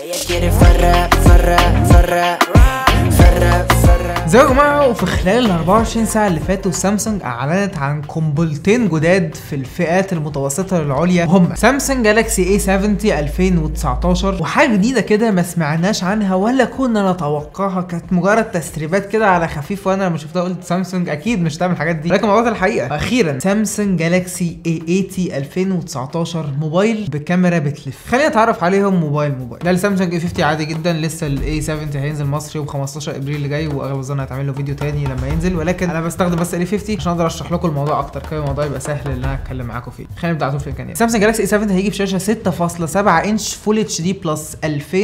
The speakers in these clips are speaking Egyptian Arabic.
Ella quiere farra, farra, farra, farra, farra. ازيكم يا جماعه وفي خلال ال 24 ساعه اللي فاتوا سامسونج اعلنت عن قنبلتين جداد في الفئات المتوسطه للعليا هم سامسونج جالاكسي اي 70 2019 وحاجه جديده كده ما سمعناش عنها ولا كنا نتوقعها كانت مجرد تسريبات كده على خفيف وانا لما شفتها قلت سامسونج اكيد مش تعمل الحاجات دي لكن موضوع الحقيقه اخيرا سامسونج جالاكسي اي 80 2019 موبايل بكاميرا بتلف خلينا نتعرف عليهم موبايل موبايل ده السامسونج اي 50 عادي جدا لسه الاي 70 هينزل مصري يوم 15 ابريل اللي جاي واغلب الظن هتعمل له فيديو تاني لما ينزل ولكن انا بستخدم بس الاي 50 عشان اقدر اشرح لكم الموضوع اكتر كده الموضوع يبقى سهل ان انا اتكلم معاكم فيه خلينا نبدا على طول في الامكانيات سامسونج جالاكسي اي 7 هيجي بشاشه 6.7 انش فول اتش دي بلس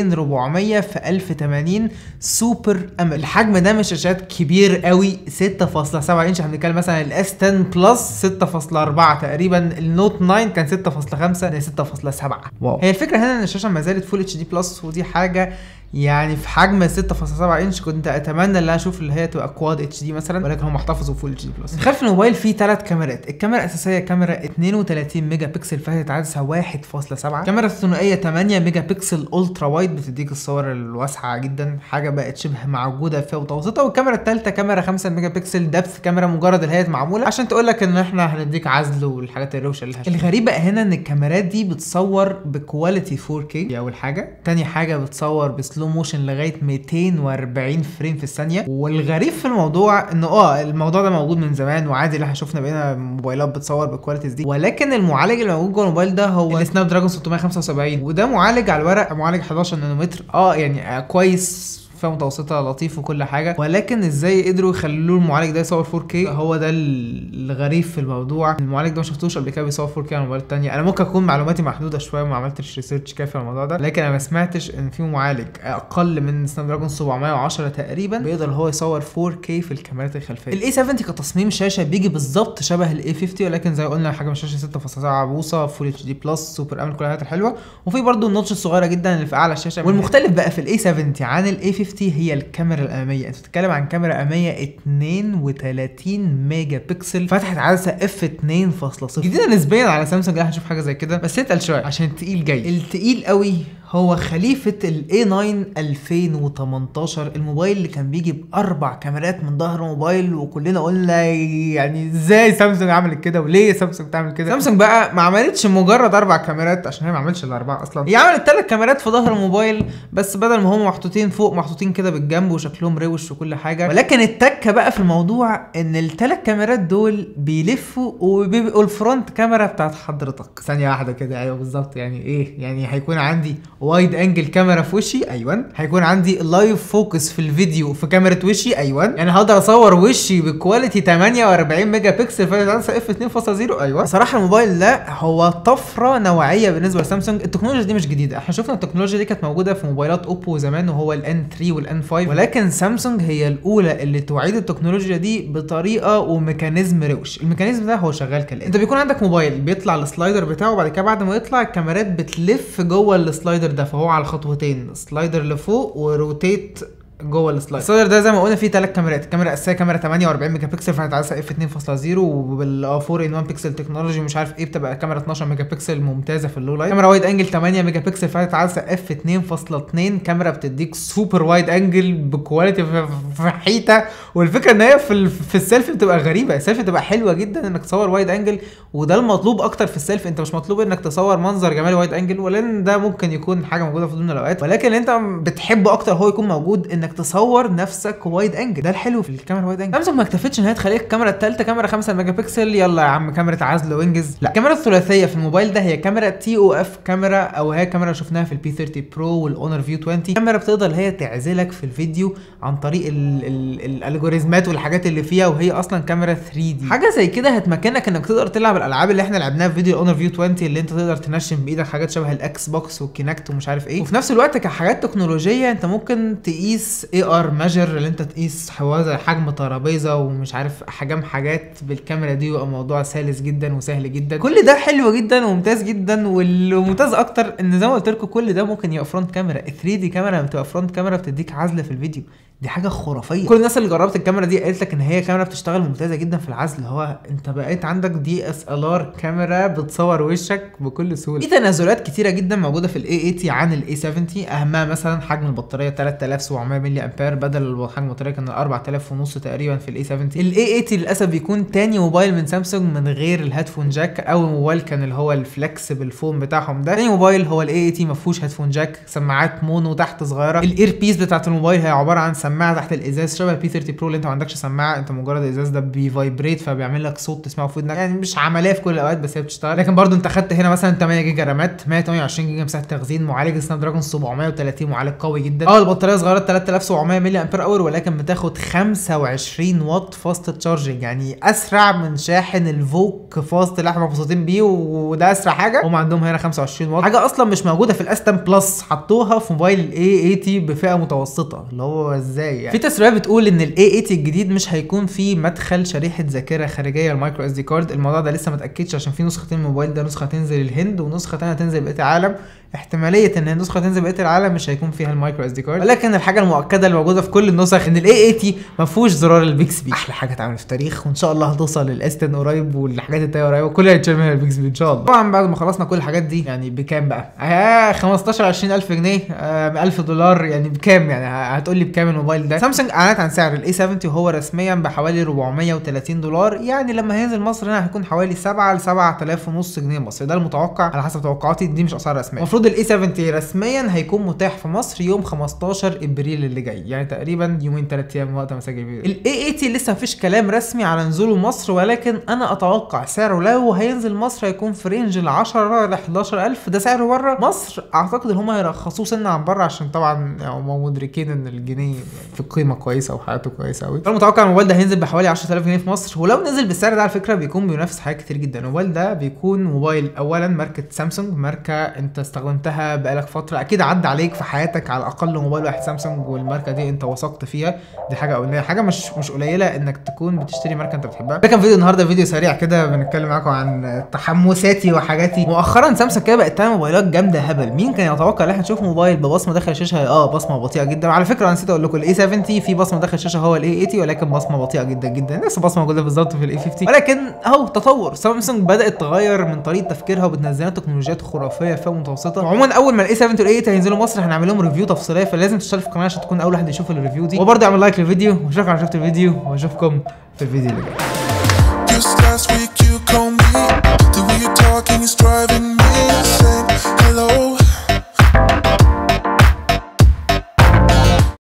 2400 في 1080 سوبر امل الحجم ده مش شاشات كبير قوي 6.7 انش احنا بنتكلم مثلا الاس 10 بلس 6.4 تقريبا النوت 9 كان 6.5 ده 6.7 واو هي الفكره هنا ان الشاشه ما زالت فول اتش دي بلس ودي حاجه يعني في حجم 6.7 انش كنت اتمنى ان انا اشوف اللي هي تبقى كواد اتش دي مثلا ولكن هم احتفظوا فول اتش دي بلس خلف الموبايل فيه ثلاث كاميرات الكاميرا الاساسيه كاميرا 32 ميجا بكسل فاتت عدسه 1.7 كاميرا الثنائيه 8 ميجا بكسل الترا وايد بتديك الصور الواسعه جدا حاجه بقت شبه موجوده في متوسطه والكاميرا الثالثه كاميرا 5 ميجا بكسل دبث كاميرا مجرد اللي هي معموله عشان تقول لك ان احنا هنديك عزل والحاجات الروشه اللي هشتغل. الغريب بقى هنا ان الكاميرات دي بتصور بكواليتي 4K دي اول حاجه تاني حاجه بتصور بسلو موشن لغايه 240 فريم في الثانيه والغريب في الموضوع انه اه الموضوع ده موجود من زمان وعادي اللي احنا شفنا بقينا موبايلات بتصور بالكواليتيز دي ولكن المعالج اللي موجود جوه الموبايل ده هو السناب دراجون 675 وده معالج على الورق معالج 11 نانومتر اه يعني آه كويس فئه متوسطه لطيف وكل حاجه ولكن ازاي قدروا يخلوا المعالج ده يصور 4K هو ده الغريب في الموضوع المعالج ده ما شفتوش قبل كده بيصور 4K على الموبايلات التانية انا ممكن اكون معلوماتي محدوده شويه وما عملتش ريسيرش كافي على الموضوع ده لكن انا ما سمعتش ان في معالج اقل من سناب دراجون 710 تقريبا بيقدر هو يصور 4K في الكاميرات الخلفيه الاي 70 كتصميم شاشه بيجي بالظبط شبه الاي 50 ولكن زي ما قلنا حاجه من شاشه 6.7 بوصه فول اتش دي بلس سوبر امل كل الحاجات الحلوه وفي برضه النوتش الصغيره جدا اللي في اعلى الشاشه والمختلف بقى في الاي 70 عن الاي 50 هي الكاميرا الكاميرا الاماميه انت بتتكلم عن كاميرا اماميه 32 ميجا بكسل فتحت عدسه اف 2.0 جديده نسبيا على سامسونج هنشوف حاجه زي كده بس اتقل شويه عشان التقيل جاي التقيل قوي هو خليفة ال A9 2018 الموبايل اللي كان بيجي بأربع كاميرات من ظهر موبايل وكلنا قلنا يعني ازاي سامسونج عملت كده وليه سامسونج تعمل كده سامسونج بقى ما عملتش مجرد أربع كاميرات عشان هي ما عملتش الأربعة أصلا هي عملت ثلاث كاميرات في ظهر الموبايل بس بدل ما هم محطوطين فوق محطوطين كده بالجنب وشكلهم روش وكل حاجة ولكن التكة بقى في الموضوع إن الثلاث كاميرات دول بيلفوا وبيبقوا الفرونت كاميرا بتاعت حضرتك ثانية واحدة كده أيوه بالظبط يعني إيه يعني هيكون عندي وايد انجل كاميرا في وشي ايوه هيكون عندي لايف فوكس في الفيديو في كاميرا وشي ايوه يعني هقدر اصور وشي بكواليتي 48 ميجا بكسل في عدسه اف 2.0 ايوه صراحه الموبايل ده هو طفره نوعيه بالنسبه لسامسونج التكنولوجيا دي مش جديده احنا شفنا التكنولوجيا دي كانت موجوده في موبايلات اوبو زمان وهو الان 3 والان 5 ولكن سامسونج هي الاولى اللي تعيد التكنولوجيا دي بطريقه وميكانيزم روش الميكانيزم ده هو شغال كالاتي انت بيكون عندك موبايل بيطلع السلايدر بتاعه وبعد كده بعد ما يطلع الكاميرات بتلف جوه السلايدر ده فهو على خطوتين سلايدر لفوق وروتيت جوه السلايد السلايدر ده زي ما قلنا فيه ثلاث كاميرات الكاميرا الاساسيه كاميرا 48 ميجا بكسل فانت عدسه اف 2.0 وبال 4 ان 1 بكسل تكنولوجي مش عارف ايه بتبقى كاميرا 12 ميجا بكسل ممتازه في اللو لايت كاميرا وايد انجل 8 ميجا بكسل فاتت عدسه اف 2.2 كاميرا بتديك سوبر وايد انجل بكواليتي في حيته والفكره ان هي في في السيلفي بتبقى غريبه السيلفي بتبقى حلوه جدا انك تصور وايد انجل وده المطلوب اكتر في السيلفي انت مش مطلوب انك تصور منظر جمالي وايد انجل ولان ده ممكن يكون حاجه موجوده في ضمن الاوقات ولكن انت بتحبه اكتر هو يكون موجود انك تصور نفسك وايد انجل ده الحلو في الكاميرا وايد انجل سامسونج ما اكتفتش ان هي تخليك الكاميرا الثالثه كاميرا 5 ميجا بكسل يلا يا عم كاميرا عزل وانجز لا الكاميرا الثلاثيه في الموبايل ده هي كاميرا تي او اف كاميرا او هي كاميرا شفناها في البي 30 برو والاونر فيو 20 كاميرا بتقدر هي تعزلك في الفيديو عن طريق الالجوريزمات والحاجات اللي فيها وهي اصلا كاميرا 3 دي حاجه زي كده هتمكنك انك تقدر تلعب الالعاب اللي احنا لعبناها في فيديو الاونر فيو 20 اللي انت تقدر تنشن بايدك حاجات شبه الاكس بوكس والكينكت ومش عارف ايه وفي نفس الوقت كحاجات تكنولوجيه انت ممكن تقيس اي ار ميجر اللي انت تقيس حوالي حجم ترابيزه ومش عارف احجام حاجات بالكاميرا دي ويبقى الموضوع سلس جدا وسهل جدا كل ده حلو جدا وممتاز جدا والممتاز اكتر ان زي ما قلت لكم كل ده ممكن يبقى فرونت كاميرا 3 دي كاميرا لما بتبقى فرونت كاميرا بتديك عزله في الفيديو دي حاجه خرافيه كل الناس اللي جربت الكاميرا دي قالت لك ان هي كاميرا بتشتغل ممتازه جدا في العزل هو انت بقيت عندك دي اس ال ار كاميرا بتصور وشك بكل سهوله في تنازلات كتيره جدا موجوده في الاي 80 عن الاي 70 اهمها مثلا حجم البطاريه 3700 ملي امبير بدل حجم البطاريه كان 4000 ونص تقريبا في الاي 70 الاي 80 للاسف بيكون تاني موبايل من سامسونج من غير الهيدفون جاك اول موبايل كان اللي هو الفلكسبل فون بتاعهم ده تاني موبايل هو الاي 80 ما فيهوش هيدفون جاك سماعات مونو تحت صغيره الاير بيس بتاعت الموبايل هي عباره عن سماعه تحت الازاز شبه البي 30 برو اللي انت ما عندكش سماعه انت مجرد الازاز ده بيفايبريت فبيعمل لك صوت تسمعه في ودنك يعني مش عمليه في كل الاوقات بس هي بتشتغل لكن برضو انت خدت هنا مثلا 8 جيجا رامات 128 جيجا مساحه تخزين معالج سناب دراجون 730 معالج قوي جدا اه البطاريه صغيره 3700 ملي امبير اور ولكن بتاخد 25 واط فاست تشارجنج يعني اسرع من شاحن الفوك فاست اللي احنا مبسوطين بيه وده اسرع حاجه هم عندهم هنا 25 واط حاجه اصلا مش موجوده في الاس 10 بلس حطوها في موبايل الاي 80 بفئه متوسطه اللي هو ازاي يعني في تسريبات بتقول ان الاي 80 الجديد مش هيكون فيه مدخل شريحه ذاكره خارجيه المايكرو اس دي كارد الموضوع ده لسه ما اتاكدش عشان في نسختين من الموبايل ده نسخه هتنزل الهند ونسخه ثانيه هتنزل بقيه العالم احتماليه ان النسخه تنزل بقيه العالم مش هيكون فيها المايكرو اس دي كارد ولكن الحاجه المؤكده اللي موجوده في كل النسخ ان الاي 80 ما فيهوش زرار البيكسبي احلى حاجه اتعملت في التاريخ وان شاء الله هتوصل للاس 10 قريب والحاجات التانيه قريبه كلها هيتشال منها البيكسبي ان شاء الله طبعا بعد ما خلصنا كل الحاجات دي يعني بكام بقى؟ آه 15 20000 جنيه آه 1000 دولار يعني بكام يعني هتقول لي بكام الموبايل ده؟ سامسونج اعلنت عن سعر الاي 70 وهو رسميا بحوالي 430 دولار يعني لما هينزل مصر هنا هيكون حوالي 7 ل 7000 ونص جنيه مصري ده المتوقع على حسب توقعاتي دي مش اسعار رسميه المفروض الاي 70 رسميا هيكون متاح في مصر يوم 15 ابريل اللي جاي يعني تقريبا يومين ثلاث ايام وقت ما اسجل الفيديو الاي 80 لسه مفيش كلام رسمي على نزوله مصر ولكن انا اتوقع سعره لو هينزل مصر هيكون في رينج ال 10 ل 11000 ده سعره بره مصر اعتقد ان هم هيرخصوه سنه عن بره عشان طبعا يعني هم مدركين ان الجنيه في قيمه كويسه وحياته كويسه قوي انا متوقع الموبايل ده هينزل بحوالي 10000 جنيه في مصر ولو نزل بالسعر ده على فكره بيكون بينافس حاجات كتير جدا الموبايل ده بيكون موبايل اولا ماركه سامسونج ماركه انت استخدمتها بقالك فتره اكيد عدى عليك في حياتك على الاقل موبايل واحد سامسونج والماركه دي انت وثقت فيها دي حاجه اولانيه حاجه مش مش قليله انك تكون بتشتري ماركه انت بتحبها ده كان فيديو النهارده فيديو سريع كده بنتكلم معاكم عن تحمساتي وحاجاتي مؤخرا سامسونج كده بقت تعمل موبايلات جامده هبل مين كان يتوقع ان احنا نشوف موبايل ببصمه داخل الشاشه اه بصمه بطيئه جدا وعلى فكره انا نسيت اقول لكم الاي 70 في بصمه داخل الشاشه هو الاي 80 ولكن بصمه بطيئه جدا جدا نفس البصمه موجوده بالظبط في الاي 50 ولكن اهو تطور سامسونج بدات تغير من طريقه تفكيرها وبتنزل لنا تكنولوجيات خرافيه فئه متوسطه وعموما اول ما الاي 70 والاي 80 هينزلوا مصر هنعمل لهم ريفيو تفصيليه فلازم تشترك في القناه عشان تكون اول واحد يشوف الريفيو دي وبرضه اعمل لايك للفيديو وشكرا على شفت الفيديو واشوفكم في الفيديو اللي جاي Just last week you called me. The way you're talking is driving me insane. Hello,